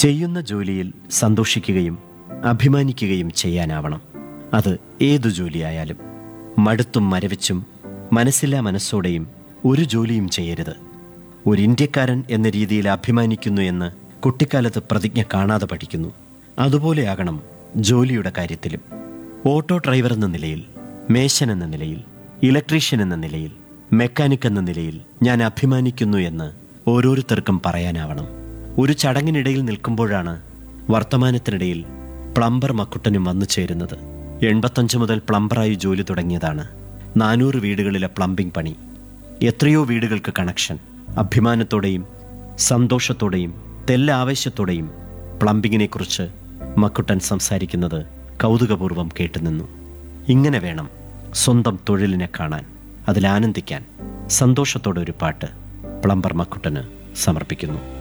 ചെയ്യുന്ന ജോലിയിൽ സന്തോഷിക്കുകയും അഭിമാനിക്കുകയും ചെയ്യാനാവണം അത് ഏതു ജോലിയായാലും മടുത്തും മരവിച്ചും മനസ്സില്ലാ മനസ്സോടെയും ഒരു ജോലിയും ചെയ്യരുത് ഒരു ഇന്ത്യക്കാരൻ എന്ന രീതിയിൽ അഭിമാനിക്കുന്നു എന്ന് കുട്ടിക്കാലത്ത് പ്രതിജ്ഞ കാണാതെ പഠിക്കുന്നു അതുപോലെയാകണം ജോലിയുടെ കാര്യത്തിലും ഓട്ടോ ഡ്രൈവർ എന്ന നിലയിൽ മേശൻ എന്ന നിലയിൽ ഇലക്ട്രീഷ്യൻ എന്ന നിലയിൽ മെക്കാനിക് എന്ന നിലയിൽ ഞാൻ അഭിമാനിക്കുന്നു എന്ന് ഓരോരുത്തർക്കും പറയാനാവണം ഒരു ചടങ്ങിനിടയിൽ നിൽക്കുമ്പോഴാണ് വർത്തമാനത്തിനിടയിൽ പ്ലംബർ മക്കുട്ടനും വന്നു ചേരുന്നത് എൺപത്തഞ്ച് മുതൽ പ്ലംബറായി ജോലി തുടങ്ങിയതാണ് നാനൂറ് വീടുകളിലെ പ്ലംബിംഗ് പണി എത്രയോ വീടുകൾക്ക് കണക്ഷൻ അഭിമാനത്തോടെയും സന്തോഷത്തോടെയും തെല്ലാവേശത്തോടെയും പ്ലംബിങ്ങിനെക്കുറിച്ച് മക്കുട്ടൻ സംസാരിക്കുന്നത് കൗതുകപൂർവ്വം കേട്ടുനിന്നു ഇങ്ങനെ വേണം സ്വന്തം തൊഴിലിനെ കാണാൻ അതിൽ ആനന്ദിക്കാൻ സന്തോഷത്തോടെ ഒരു പാട്ട് പ്ലംബർ മക്കുട്ടന് സമർപ്പിക്കുന്നു